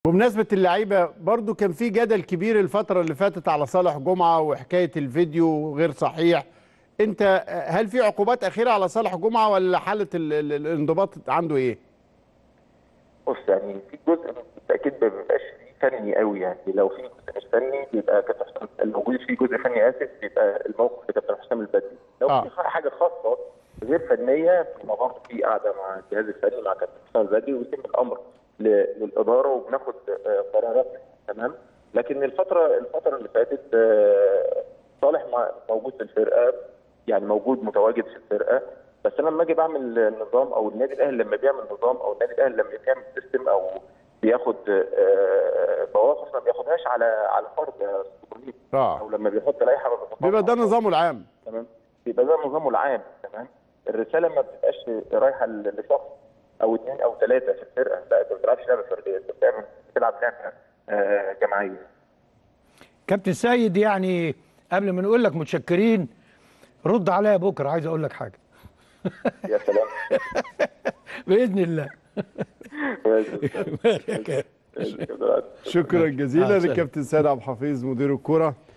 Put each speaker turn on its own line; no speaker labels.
بمناسبة اللعيبة برضو كان في جدل كبير الفترة اللي فاتت على صالح جمعة وحكاية الفيديو غير صحيح انت هل في عقوبات أخيرة على صالح جمعة ولا حالة ال- ال- الانضباط عنده ايه؟
بص يعني في جزء بالتاكيد ما بيبقاش فيه فني قوي يعني لو في جزء مش فني بيبقى كابتن حسام لو موجود فيه جزء فني اسف بيبقى الموقف لكابتن حسام البدري لو
آه.
في حاجه خاصه غير فنيه بيبقى برضه في قاعده مع الجهاز الفني مع كابتن حسام البدري ويتم الامر ل- للاداره وبناخد آه، قرارات تمام لكن الفتره الفتره اللي فاتت آه، صالح مع- موجود في الفرقه يعني موجود متواجد في الفرقه بس انا لما اجي بعمل نظام او النادي الاهلي لما بيعمل نظام او النادي الاهلي لما بيعمل سيستم او بياخد آه، مواقف ما بياخدهاش على على فرد يا أستاذ إبراهيم.
اه
او لما بيحط لائحه ما بيحطهاش
بيبقى ده
على فرد.
نظامه العام
تمام بيبقى ده نظامه العام تمام الرساله ما بتبقاش رايحه ل- لشخص او اثنين او ثلاثه في الفرقه لا انت ما بتلعبش لعبه فرديه انت بتعمل بتلعب لعبه آه، جماعيه
كابتن سيد يعني قبل ما نقول لك متشكرين رد عليا بكره عايز اقول لك حاجه
يا سلام
باذن الله
شكرا جزيلا
آه، سلام.
للكابتن سيد عبد الحفيظ مدير الكرة